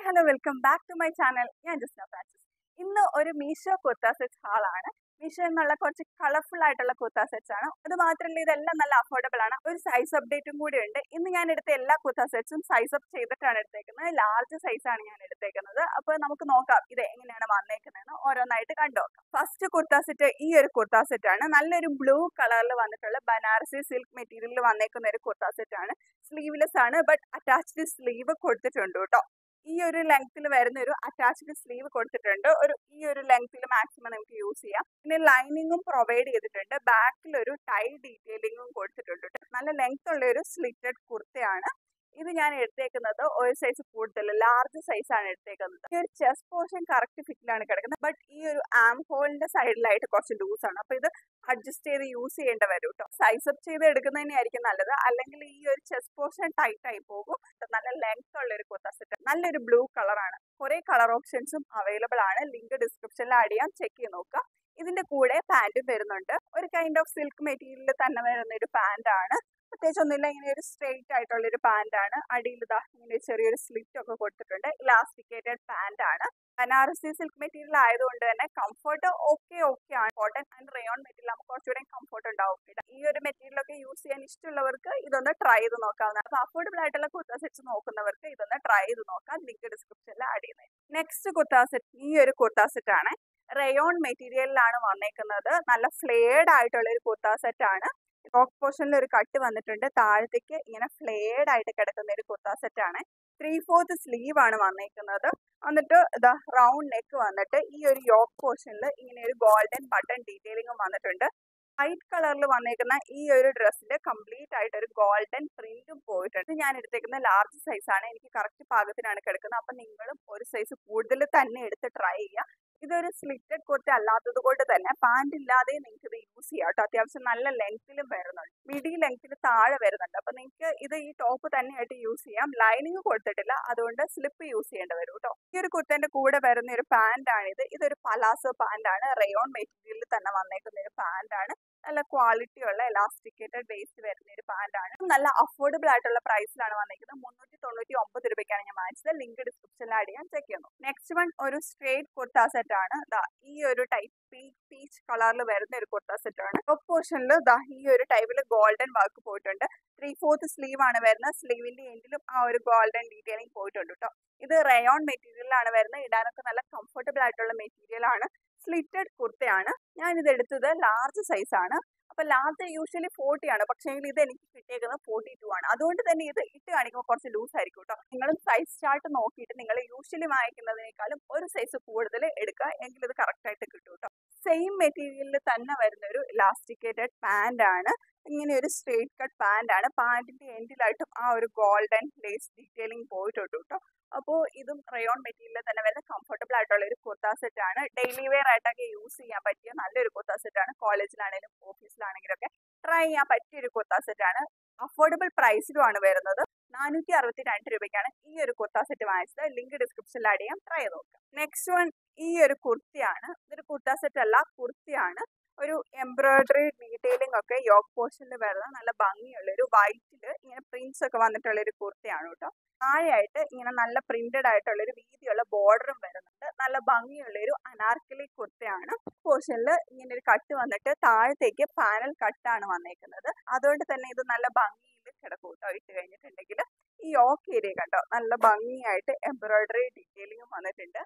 Hello welcome back to my channel ഞാൻ Jasna Francis ഇന്ന് ഒരു മീഷോ കുർത്ത സെറ്റ്സ് ഹാളാണ് മീഷോ എന്നുള്ള കുറച്ച് കളർഫുൾ ആയിട്ടുള്ള കുർത്ത സെറ്റ്സ് ആണ് അത് മാത്രമല്ല ഇതെല്ലാം നല്ല അഫോർഡബിൾ ആണ് ഒരു സൈസ് അപ്ഡേറ്റും കൂടി ഉണ്ട് ഇന്ന് ഞാൻ എടുത്ത എല്ലാ കുർത്ത സെറ്റ്സും സൈസ് അപ്പ് ചെയ്തിട്ടാണ് എടുത്തേക്കുന്നത് ലാർജ് സൈസ് ആണ് ഞാൻ എടുത്തേക്കുന്നത് അപ്പോൾ നമുക്ക് നോക്കാം ഇത് എങ്ങനെയാണ് വന്നേക്കുന്നതെന്ന് ഓരോന്നായിട്ട് കണ്ടു നോക്കാം ഫസ്റ്റ് കുർത്ത സെറ്റ് ഈ ഒരു കുർത്ത സെറ്റ് ആണ് നല്ലൊരു ബ്ലൂ കളറിൽ വന്നിട്ടുള്ള ബനാറസി സിൽക്ക് മെറ്റീരിയലിൽ വന്നേക്കുന്ന ഒരു കുർത്ത സെറ്റ് ആണ് സ്ലീവ്ലെസ് ആണ് ബട്ട് അറ്റാച്ച്ഡ് സ്ലീവ് കൊടുത്തിട്ടുണ്ട് കേട്ടോ ഈ ഒരു ലെങ്ത്തിൽ വരുന്ന ഒരു അറ്റാച്ച്ഡ് സ്ലീവ് കൊടുത്തിട്ടുണ്ട് ഒരു ഈ ഒരു ലെങ്ത്തിൽ മാക്സിമം നമുക്ക് യൂസ് ചെയ്യാം പിന്നെ ലൈനിങ്ങും പ്രൊവൈഡ് ചെയ്തിട്ടുണ്ട് ബാക്കിൽ ഒരു ടൈ ഡീറ്റെയിലിങ്ങും കൊടുത്തിട്ടുണ്ട് ട്ടോ. നല്ല ലെങ്ത് ഉള്ള ഒരു സ്ലിറ്റഡ് കുർത്തയാണ് ഇത് ഞാൻ എടുത്തേക്കുന്നത് ഒരു സൈസ് കൂടുതൽ ലാർജ് സൈസ് ആണ് എടുത്തേക്കുന്നത് ഈ ഒരു ചെസ്റ്റ് പോർഷൻ കറക്റ്റ് ഫിറ്റിലാണ് കിടക്കുന്നത് ബട്ട് ഈ ഒരു ആം ഹോളിന്റെ സൈഡിലായിട്ട് കുറച്ച് ലൂസ് ആണ് അപ്പൊ ഇത് അഡ്ജസ്റ്റ് ചെയ്ത് യൂസ് ചെയ്യേണ്ട വരും കേട്ടോ സൈസ് അപ്പ് ചെയ്ത് എടുക്കുന്നത് തന്നെയായിരിക്കും നല്ലത് അല്ലെങ്കിൽ ഈ ഒരു ചെസ്റ്റ് പോർഷൻ ടൈറ്റ് ആയി പോകും നല്ല ലെങ്ത് ഉള്ള ഒരു കുർത്ത സെറ്റ് നല്ലൊരു ബ്ലൂ കളറാണ് കുറെ കളർ ഓപ്ഷൻസും അവൈലബിൾ ആണ് ലിങ്ക് ഡിസ്ക്രിപ്ഷനിൽ ആഡ് ചെയ്യാം ചെക്ക് ചെയ്ത് നോക്കാം ഇതിന്റെ കൂടെ പാന്റും വരുന്നുണ്ട് ഒരു കൈൻഡ് ഓഫ് സിൽക്ക് മെറ്റീരിയലിൽ തന്നെ വരുന്ന ഒരു പാന്റ് ആണ് പ്രത്യേകിച്ച് ഒന്നുമില്ല ഇങ്ങനെ ഒരു സ്ട്രെയിറ്റ് ആയിട്ടുള്ള ഒരു പാന്റ് ആണ് അടിയിൽ ഇതാ ഇങ്ങനെ ചെറിയൊരു സ്ലിറ്റ് ഒക്കെ കൊടുത്തിട്ടുണ്ട് ഇലാസ്റ്റിക്കേറ്റഡ് പാന്റ് ആണ് ബനാറസി സിൽക്ക് മെറ്റീരിയൽ ആയതുകൊണ്ട് തന്നെ കംഫർട്ട് ഓക്കെ ഓക്കെ ആണ് കോട്ടൺ ആൻഡ് റയോൺ മെറ്റീരിയൽ നമുക്ക് കുറച്ചുകൂടെ കംഫർട്ട് ഉണ്ടാവും ഈ ഒരു മെറ്റീരിയൽ ഒക്കെ യൂസ് ചെയ്യാൻ ഇഷ്ടമുള്ളവർക്ക് ഇതൊന്ന് ട്രൈ ചെയ്ത് നോക്കാവുന്നതാണ് അപ്പോൾ അഫോർഡബിൾ ആയിട്ടുള്ള കുർത്ത സെറ്റ്സ് നോക്കുന്നവർക്ക് ഇതൊന്ന് ട്രൈ ചെയ്ത് നോക്കാം ലിങ്ക് ഡിസ്ക്രിപ്ഷനിൽ ആഡ് ചെയ്യുന്നത് നെക്സ്റ്റ് കുർത്ത സെറ്റ് ഈ ഒരു കുർത്ത സെറ്റ് ആണ് റയോൺ മെറ്റീരിയലിലാണ് വന്നേക്കുന്നത് നല്ല ഫ്ലെയർഡ് ആയിട്ടുള്ള ഒരു കുർത്ത സെറ്റ് ആണ് ടോപ്പ് പോർഷനിൽ ഒരു കട്ട് വന്നിട്ടുണ്ട് താഴത്തേക്ക് ഇങ്ങനെ ഫ്ലെയർഡ് ആയിട്ട് കിടക്കുന്ന ഒരു കുർത്ത സെറ്റ് ആണ് ത്രീ ഫോർത്ത് സ്ലീവ് ആണ് വന്നേക്കുന്നത് എന്നിട്ട് ഇതാ റൗണ്ട് നെക്ക് വന്നിട്ട് ഈ ഒരു യോക്ക് പോർഷനിൽ ഇങ്ങനെ ഒരു ഗോൾഡൻ ബട്ടൺ ഡീറ്റെയിലിംഗും വന്നിട്ടുണ്ട് വൈറ്റ് കളറിൽ വന്നേക്കുന്ന ഈ ഒരു ഡ്രസ്സിൽ കംപ്ലീറ്റ് ആയിട്ട് ഒരു ഗോൾഡൻ പ്രിന്റും പോയിട്ടുണ്ട് ഇത് ഞാൻ എടുത്തേക്കുന്ന ലാർജ് സൈസ് ആണ് എനിക്ക് കറക്റ്റ് പാകത്തിനാണ് കിടക്കുന്നത് അപ്പം നിങ്ങളും ഒരു സൈസ് കൂടുതൽ തന്നെ എടുത്ത് ട്രൈ ചെയ്യുക ഇതൊരു സ്ലിറ്റഡ് കുർത്ത അല്ലാത്തത് കൊണ്ട് തന്നെ പാന്റ് ഇല്ലാതെ നിങ്ങൾക്ക് ഇത് യൂസ് ചെയ്യാം കേട്ടോ അത്യാവശ്യം നല്ല ലെങ്ത്തിലും വരുന്നുണ്ട് മിഡി ലെങ്ത്തിൽ താഴെ വരുന്നുണ്ട് അപ്പൊ നിങ്ങൾക്ക് ഇത് ഈ ടോപ്പ് തന്നെയായിട്ട് യൂസ് ചെയ്യാം ലൈനിങ് കൊടുത്തിട്ടില്ല അതുകൊണ്ട് സ്ലിപ്പ് യൂസ് ചെയ്യേണ്ടി വരും കേട്ടോ ഈ ഒരു കുർത്തന്റെ കൂടെ വരുന്ന ഒരു പാന്റ് ആണിത് ഇതൊരു പലാസോ പാന്റ് ആണ് റയോൺ മെറ്റീരിയലിൽ തന്നെ വന്നേക്കുന്ന ഒരു പാന്റ് ആണ് നല്ല ക്വാളിറ്റി ഉള്ള എലാസ്റ്റിക്കേറ്റഡ് ബേസ് വരുന്ന ഒരു പാന്റ് ആണ് നല്ല അഫോർഡബിൾ ആയിട്ടുള്ള പ്രൈസിലാണ് വന്നിരിക്കുന്നത് മുന്നൂറ്റി തൊണ്ണൂറ്റി ഒമ്പത് രൂപയ്ക്കാണ് ഞാൻ വാങ്ങിച്ചത് ലിങ്ക് ഡിസ്ക്രിപ്ഷനിൽ ആഡ് ചെയ്യാൻ ചെക്ക് ചെയ്യുന്നു നെക്സ്റ്റ് വൺ ഒരു സ്ട്രേറ്റ് കുർത്ത സെറ്റ് ആണ് ദാ ഈ ഒരു ടൈപ്പ് പീച്ച് കളറിൽ വരുന്ന ഒരു കുർത്ത സെറ്റ് ആണ് ടോപ്പ് പോർഷനിൽ ദാ ഈ ഒരു ടൈപ്പിൽ ഗോൾഡൻ വർക്ക് പോയിട്ടുണ്ട് ത്രീ ഫോർത്ത് സ്ലീവ് ആണ് വരുന്നത് സ്ലീവിന്റെ എൻഡിലും ആ ഒരു ഗോൾഡൻ ഡീറ്റെയിലിംഗ് പോയിട്ടുണ്ട് കേട്ടോ ഇത് റയോൺ മെറ്റീരിയലാണ് വരുന്നത് ഇടാനൊക്കെ നല്ല കംഫർട്ടബിൾ ആയിട്ടുള്ള മെറ്റീരിയൽ ആണ് സ്ലിറ്റഡ് കുർത്തയാണ് ഞാൻ ഇത് എടുത്തത് ലാർജ് സൈസ് ആണ് അപ്പൊ ലാർജ് യൂഷ്വലി ഫോർട്ടി ആണ് പക്ഷേ ഇത് എനിക്ക് കിട്ടിയേക്കുന്നത് ഫോർട്ടി ടു ആണ് അതുകൊണ്ട് തന്നെ ഇത് ഇട്ട് കാണിക്കുമ്പോൾ കുറച്ച് ലൂസ് ആയിരിക്കും കേട്ടോ നിങ്ങൾ സൈസ് ചാർട്ട് നോക്കിയിട്ട് നിങ്ങൾ യൂഷ്വലി വാങ്ങിക്കുന്നതിനേക്കാളും ഒരു സൈസ് കൂടുതൽ എടുക്കുക എങ്കിൽ ഇത് കറക്റ്റ് ആയിട്ട് കിട്ടും കേട്ടോ സെയിം മെറ്റീരിയലിൽ തന്നെ വരുന്ന ഒരു ഇലാസ്റ്റിക്കേറ്റഡ് പാന്റ് ആണ് ഇങ്ങനെ ഒരു സ്ട്രേറ്റ് കട്ട് പാന്റ് ആണ് പാന്റിന്റെ എൻഡിലായിട്ടും ആ ഒരു ഗോൾഡൻ ലേസ് ഡീറ്റെയിലിംഗ് പോയിട്ടുണ്ട് കേട്ടോ അപ്പോൾ ഇതും റയോൺ മെറ്റീരിയലിൽ തന്നെ വരുന്ന കംഫർട്ടബിൾ ആയിട്ടുള്ള ഒരു കുർത്ത സെറ്റ് ആണ് ഡെയിലി വെയർ ആയിട്ടൊക്കെ യൂസ് ചെയ്യാൻ പറ്റിയ നല്ലൊരു കുർത്ത സെറ്റ് ആണ് കോളേജിലാണെങ്കിലും ഓഫീസിലാണെങ്കിലും ഒക്കെ ട്രൈ ചെയ്യാൻ പറ്റിയ ഒരു കുർത്ത സെറ്റ് ആണ് അഫോർഡബിൾ പ്രൈസിലുമാണ് വരുന്നത് നാനൂറ്റി അറുപത്തി രണ്ട് രൂപയ്ക്കാണ് ഈ ഒരു കുർത്ത സെറ്റ് വാങ്ങിച്ചത് ലിങ്ക് ഡിസ്ക്രിപ്ഷനിൽ ആഡ് ചെയ്യാം ട്രൈ ചെയ്ത് നോക്കാം നെക്സ്റ്റ് വൺ ഈ ഒരു കുർത്തിയാണ് ഇതൊരു കുർത്ത സെറ്റ് അല്ല കുർത്തിയാണ് ഒരു എംബ്രോയിഡറി ഡീറ്റെയിലിംഗ് ഒക്കെ യോക്ക് പോർഷനിൽ വരുന്ന നല്ല ഭംഗിയുള്ള ഒരു വൈറ്റിൽ ഇങ്ങനെ പ്രിന്റ്സ് ഒക്കെ വന്നിട്ടുള്ള ഒരു കുർത്തിയാണ് കേട്ടോ താഴെയായിട്ട് ഇങ്ങനെ നല്ല പ്രിന്റഡ് ആയിട്ടുള്ള ഒരു വീതിയുള്ള ബോർഡറും വരുന്നുണ്ട് നല്ല ഭംഗിയുള്ള ഒരു അനാർക്കലി കുർത്തയാണ് പോർഷനിൽ ഇങ്ങനെ ഒരു കട്ട് വന്നിട്ട് താഴത്തേക്ക് പാനൽ കട്ടാണ് വന്നേക്കുന്നത് അതുകൊണ്ട് തന്നെ ഇത് നല്ല ഭംഗിയിൽ കിടക്കും കേട്ടോ ഇട്ട് കഴിഞ്ഞിട്ടുണ്ടെങ്കിൽ ഈ യോക്ക് ഏരിയ കണ്ടോ നല്ല ഭംഗിയായിട്ട് എംബ്രോയിഡറി ഡീറ്റെയിലിംഗും വന്നിട്ടുണ്ട്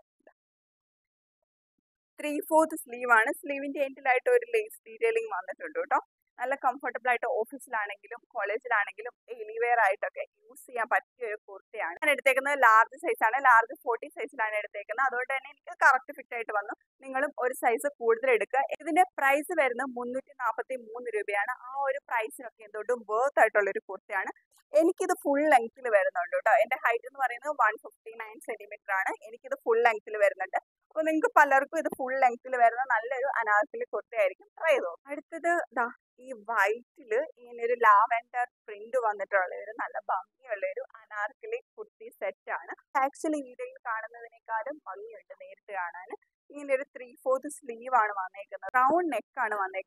ത്രീ ഫോർത്ത് സ്ലീവ് ആണ് സ്ലീവിന്റെ എൻഡിലായിട്ട് ഒരു ലേസ് ഡീറ്റെയിലിംഗ് വന്നിട്ടുണ്ട് കേട്ടോ നല്ല കംഫർട്ടബിൾ ആയിട്ട് ഓഫീസിലാണെങ്കിലും കോളേജിലാണെങ്കിലും ഡെയിലി വെയർ ആയിട്ടൊക്കെ യൂസ് ചെയ്യാൻ പറ്റിയ ഒരു കുർത്തയാണ് ഞാൻ എടുത്തേക്കുന്നത് ലാർജ് സൈസ് ആണ് ലാർജ് ഫോർട്ടി സൈസിലാണ് എടുത്തേക്കുന്നത് അതുകൊണ്ട് തന്നെ എനിക്ക് കറക്റ്റ് ഫിറ്റ് ആയിട്ട് വന്നു നിങ്ങളും ഒരു സൈസ് കൂടുതൽ എടുക്കുക ഇതിന്റെ പ്രൈസ് വരുന്നത് മുന്നൂറ്റി നാൽപ്പത്തി മൂന്ന് രൂപയാണ് ആ ഒരു പ്രൈസിനൊക്കെ എന്തുകൊണ്ടും വേർത്ത് ആയിട്ടുള്ള ഒരു കുർത്തയാണ് എനിക്കിത് ഫുൾ ലെങ്ത്തിൽ വരുന്നുണ്ട് കേട്ടോ എന്റെ ഹൈറ്റ് എന്ന് പറയുന്നത് വൺ ഫിഫ്റ്റി നയൻ സെന്റിമീറ്റർ ആണ് എനിക്കിത് ഫുൾ ലെങ്ത്തിൽ വരുന്നുണ്ട് അപ്പോൾ നിങ്ങൾക്ക് പലർക്കും ഇത് ഫുൾ ലെങ്ത്തിൽ വരുന്ന നല്ലൊരു അനാർക്കലി കുർത്തയായിരിക്കും ട്രൈ ചെയ്തോ അടുത്തത് ദാ ഈ വൈറ്റിൽ ഇങ്ങനെ ഒരു ലാവൻഡർ പ്രിന്റ് വന്നിട്ടുള്ള ഒരു നല്ല ഭംഗിയുള്ള ഒരു അനാർക്കലി കുർത്തി സെറ്റ് ആണ് ആക്ച്വലി വീഡിയോയിൽ കാണുന്നതിനേക്കാളും ഭംഗിയുണ്ട് നേരിട്ട് കാണാൻ ഇങ്ങനെ ഒരു ത്രീ ഫോർത്ത് സ്ലീവ് ആണ് വന്നേക്കുന്നത് റൗണ്ട് നെക്ക് ആണ് വന്നേക്കുന്നത്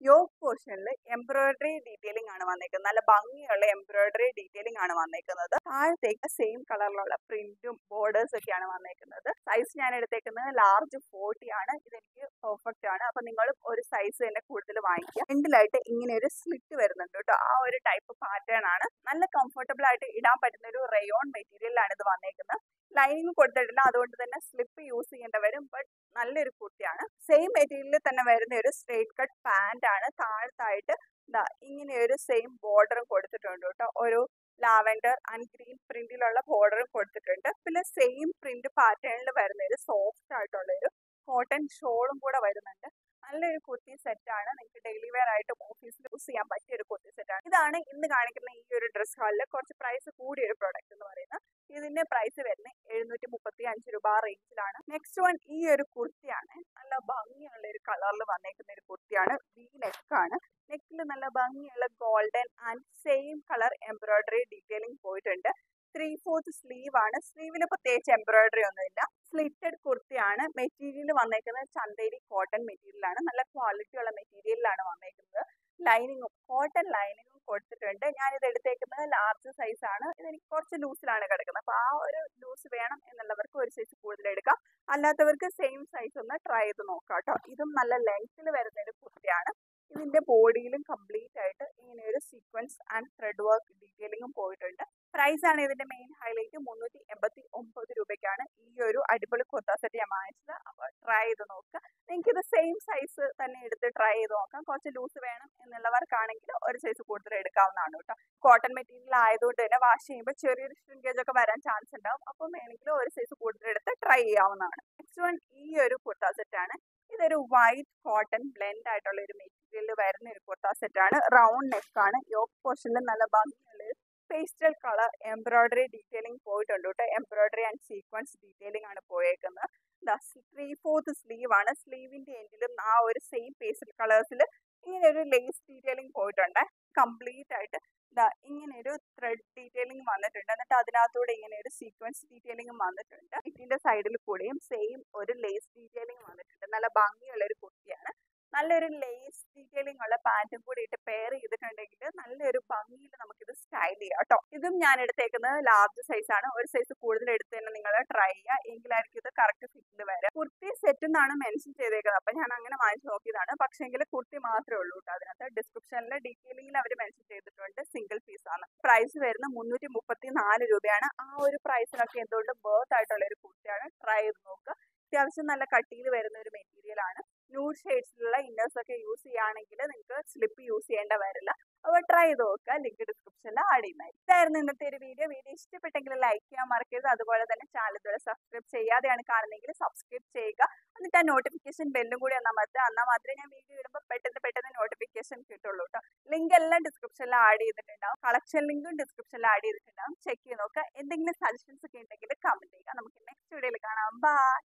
യോക്ക് പോർഷനിൽ എംബ്രോയിഡറി ഡീറ്റെയിലിംഗ് ആണ് വന്നേക്കുന്നത് നല്ല ഭംഗിയുള്ള എംബ്രോയിഡറി ഡീറ്റെയിലിംഗ് ആണ് വന്നേക്കുന്നത് താഴത്തേക്ക് സെയിം കളറിലുള്ള പ്രിന്റും ബോർഡേഴ്സ് ഒക്കെയാണ് വന്നേക്കുന്നത് സൈസ് ഞാൻ എടുത്തേക്കുന്നത് ലാർജ് ഫോർട്ടി ആണ് ഇതെനിക്ക് പെർഫെക്റ്റ് ആണ് അപ്പൊ നിങ്ങളും ഒരു സൈസ് തന്നെ കൂടുതൽ വാങ്ങിക്കുക എൻഡിലായിട്ട് ഇങ്ങനെ ഒരു സ്ലിറ്റ് വരുന്നുണ്ട് കേട്ടോ ആ ഒരു ടൈപ്പ് പാറ്റേൺ ആണ് നല്ല കംഫർട്ടബിൾ ആയിട്ട് ഇടാൻ പറ്റുന്ന ഒരു റയോൺ മെറ്റീരിയലാണ് ഇത് വന്നേക്കുന്നത് ലൈനിങ് കൊടുത്തിട്ടില്ല അതുകൊണ്ട് തന്നെ സ്ലിപ്പ് യൂസ് ചെയ്യേണ്ട വരും ബട്ട് നല്ലൊരു കുർത്തിയാണ് സെയിം മെറ്റീരിയലിൽ തന്നെ വരുന്ന ഒരു സ്ട്രേറ്റ് കട്ട് പാന്റ് ആണ് താഴത്തായിട്ട് ദാ ഇങ്ങനെ ഒരു സെയിം ബോർഡറും കൊടുത്തിട്ടുണ്ട് കേട്ടോ ഒരു ലാവൻഡർ ആൻഡ് ഗ്രീൻ പ്രിന്റിലുള്ള ബോർഡറും കൊടുത്തിട്ടുണ്ട് പിന്നെ സെയിം പ്രിന്റ് പാറ്റേണിൽ വരുന്ന ഒരു സോഫ്റ്റ് ആയിട്ടുള്ള ഒരു കോട്ടൺ ഷോളും കൂടെ വരുന്നുണ്ട് നല്ലൊരു കുർത്തി സെറ്റ് ആണ് നിങ്ങൾക്ക് ഡെയിലി വെയർ ആയിട്ട് ഓഫീസിൽ യൂസ് ചെയ്യാൻ പറ്റിയ ഒരു കുർത്തി സെറ്റ് ആണ് ഇതാണ് ഇന്ന് കാണിക്കുന്ന ഈ ഒരു ഡ്രസ് ഹാളിൽ കുറച്ച് പ്രൈസ് കൂടിയ ഒരു പ്രോഡക്റ്റ് എന്ന് പറയുന്നത് ഇതിന്റെ പ്രൈസ് വരുന്നത് എഴുന്നൂറ്റി മുപ്പത്തി അഞ്ച് രൂപ റേഞ്ചിലാണ് നെക്സ്റ്റ് വൺ ഈ ഒരു കുർത്തിയാണ് നല്ല ഭംഗിയുള്ള ഒരു കളറിൽ വന്നേക്കുന്ന ഒരു കുർത്തിയാണ് വി നെക്കാണ് നെക്കിൽ നല്ല ഭംഗിയുള്ള golden and same colour embroidery detailing പോയിട്ടുണ്ട് ത്രീ ഫോർത്ത് സ്ലീവ് ആണ് സ്ലീവിൽ പ്രത്യേകിച്ച് എംബ്രോയിഡറി ഒന്നുമില്ല സ്ലിറ്റഡ് കുർത്തിയാണ് മെറ്റീരിയൽ വന്നേക്കുന്നത് ചന്തേരി കോട്ടൺ മെറ്റീരിയൽ ആണ് നല്ല ക്വാളിറ്റി ഉള്ള മെറ്റീരിയലിലാണ് വന്നേക്കുന്നത് ലൈനിങ്ങും കോട്ടൺ ലൈനിങ്ങും കൊടുത്തിട്ടുണ്ട് ഞാനിത് എടുത്തേക്കുന്നത് ലാർജ് സൈസ് ആണ് ഇതെനിക്ക് കുറച്ച് ലൂസിലാണ് കിടക്കുന്നത് അപ്പോൾ ആ ഒരു ലൂസ് വേണം എന്നുള്ളവർക്ക് ഒരു സൈസ് കൂടുതൽ എടുക്കാം അല്ലാത്തവർക്ക് സെയിം സൈസ് ഒന്ന് ട്രൈ ചെയ്ത് നോക്കാം കേട്ടോ ഇതും നല്ല ലെങ്ത്തിൽ വരുന്ന ഒരു കുർത്തിയാണ് ഇതിന്റെ ബോഡിയിലും കംപ്ലീറ്റ് ആയിട്ട് ഇങ്ങനെ ഒരു സീക്വൻസ് ആൻഡ് ത്രെഡ് വർക്ക് ഡീറ്റെയിലിംഗും പോയിട്ടുണ്ട് പ്രൈസ് ആണ് ഇതിന്റെ മെയിൻ ഹൈലൈറ്റ് മുന്നൂറ്റി എൺപത്തി ഒമ്പത് രൂപയ്ക്കാണ് ഈ ഒരു അടിപൊളി കുർത്ത സെറ്റ് ഞാൻ വാങ്ങിച്ചത് അപ്പോൾ ട്രൈ ചെയ്ത് നോക്കുക നിങ്ങൾക്ക് ഇത് സെയിം സൈസ് തന്നെ എടുത്ത് ട്രൈ ചെയ്ത് നോക്കാം കുറച്ച് ലൂസ് വേണം എന്നുള്ളവർക്കാണെങ്കിൽ ഒരു സൈസ് കൂടുതൽ എടുക്കാവുന്നതാണ് കേട്ടോ കോട്ടൺ മെറ്റീരിയൽ ആയതുകൊണ്ട് തന്നെ വാഷ് ചെയ്യുമ്പോൾ ചെറിയൊരു ഷ്രിങ്കേജ് ഒക്കെ വരാൻ ചാൻസ് ഉണ്ടാവും അപ്പം വേണമെങ്കിൽ ഒരു സൈസ് കൂടുതൽ എടുത്ത് ട്രൈ ചെയ്യാവുന്നതാണ് നെക്സ്റ്റ് വൺ ഈ ഒരു കുർത്ത സെറ്റ് ആണ് ഇതൊരു വൈറ്റ് കോട്ടൺ ബ്ലെൻഡ് ആയിട്ടുള്ള ഒരു മെറ്റീരിയൽ വരുന്ന ഒരു കുർത്ത സെറ്റ് ആണ് റൗണ്ട് നെക്ക് ആണ് യോക്ക് പോർഷനിൽ നല്ല ഭംഗിയുള്ള പേസ്റ്റൽ കളർ എംബ്രോയിഡറി ഡീറ്റെയിലിംഗ് പോയിട്ടുണ്ട് കേട്ടോ എംബ്രോയിഡറി ആൻഡ് സീക്വൻസ് ഡീറ്റെയിലിംഗ് ആണ് പോയേക്കുന്നത് ത്രീ ഫോർത്ത് സ്ലീവ് ആണ് സ്ലീവിന്റെ എൻഡിലും ആ ഒരു സെയിം പേസ്റ്റൽ കളേഴ്സിൽ ഇങ്ങനെ ഒരു ലേസ് ഡീറ്റെയിലിംഗ് പോയിട്ടുണ്ട് കംപ്ലീറ്റ് ആയിട്ട് ഇതാ ഇങ്ങനെ ഒരു ത്രെഡ് ഡീറ്റെയിലിംഗ് വന്നിട്ടുണ്ട് എന്നിട്ട് അതിനകത്തൂടെ ഇങ്ങനെ ഒരു സീക്വൻസ് ഡീറ്റെയിലിംഗ് വന്നിട്ടുണ്ട് ഇതിന്റെ സൈഡിൽ കൂടെയും സെയിം ഒരു ലേസ് ഡീറ്റെയിലിംഗ് വന്നിട്ടുണ്ട് നല്ല ഭംഗിയുള്ള ഒരു കുർത്തിയാണ് നല്ലൊരു ലേസ് ഡീറ്റെയിലിംഗ് ഉള്ള പാൻറ്റും കൂടി ഇട്ട് പെയർ ചെയ്തിട്ടുണ്ടെങ്കിൽ നല്ലൊരു ഭംഗിയിൽ നമുക്കിത് സ്റ്റൈൽ ചെയ്യാം കേട്ടോ ഇതും ഞാൻ എടുത്തേക്കുന്നത് ലാർജ് സൈസ് ആണ് ഒരു സൈസ് കൂടുതൽ എടുത്ത് തന്നെ നിങ്ങൾ ട്രൈ ചെയ്യുക എങ്കിലായിരിക്കും ഇത് കറക്റ്റ് ഫിറ്റിൽ വരാം കുർത്തി സെറ്റ് എന്നാണ് മെൻഷൻ ചെയ്തേക്കുന്നത് അപ്പൊ ഞാൻ അങ്ങനെ വാങ്ങിച്ചു നോക്കിയതാണ് പക്ഷേങ്കിൽ കുർത്തി മാത്രമേ ഉള്ളൂ കേട്ടോ അതിനകത്ത് ഡിസ്ക്രിപ്ഷനിൽ ഡീറ്റെയിലിംഗിൽ അവർ മെൻഷൻ ചെയ്തിട്ടുണ്ട് സിംഗിൾ പീസ് ആണ് പ്രൈസ് വരുന്നത് മുന്നൂറ്റി മുപ്പത്തി നാല് രൂപയാണ് ആ ഒരു പ്രൈസിനൊക്കെ എന്തുകൊണ്ട് ബേർത്ത് ആയിട്ടുള്ള ഒരു കുർത്തിയാണ് ട്രൈ ചെയ്ത് നോക്കുക അത്യാവശ്യം നല്ല കട്ടിയിൽ വരുന്ന ഒരു മെറ്റീരിയൽ ആണ് ന്യൂഡ് ഷെയ്ഡ്സിലുള്ള ഇന്നേഴ്സ് ഒക്കെ യൂസ് ചെയ്യുകയാണെങ്കിൽ നിങ്ങൾക്ക് സ്ലിപ്പ് യൂസ് ചെയ്യേണ്ട വരില്ല അപ്പോൾ ട്രൈ ചെയ്ത് നോക്കുക ലിങ്ക് ഡിസ്ക്രിപ്ഷനിൽ ആഡ് ചെയ്യുന്നതായി ഇതായിരുന്നു ഇന്നത്തെ ഒരു വീഡിയോ വീഡിയോ ഇഷ്ടപ്പെട്ടെങ്കിൽ ലൈക്ക് ചെയ്യാൻ മറക്കരുത് അതുപോലെ തന്നെ ചാനൽ ഇതുവരെ സബ്സ്ക്രൈബ് ചെയ്യാതെയാണ് കാണുന്നതെങ്കിൽ സബ്സ്ക്രൈബ് ചെയ്യുക എന്നിട്ട് ആ നോട്ടിഫിക്കേഷൻ ബെല്ലും കൂടി എന്നാൽ മതി എന്നാൽ മാത്രമേ ഞാൻ വീഡിയോ ഇടുമ്പോൾ പെട്ടെന്ന് പെട്ടെന്ന് നോട്ടിഫിക്കേഷൻ കിട്ടുള്ളൂ കേട്ടോ ലിങ്ക് എല്ലാം ഡിസ്ക്രിപ്ഷനിൽ ആഡ് ചെയ്തിട്ടുണ്ടാവും കളക്ഷൻ ലിങ്കും ഡിസ്ക്രിപ്ഷനിൽ ആഡ് ചെയ്തിട്ടുണ്ടാവും ചെക്ക് ചെയ്ത് നോക്കുക എന്തെങ്കിലും സജഷൻസ് ഒക്കെ ഉണ്ടെങ്കിൽ കമന്റ് ചെയ്യുക നമുക്ക് നെക്സ്റ്റ് വീഡിയോയിൽ കാണാം ബൈ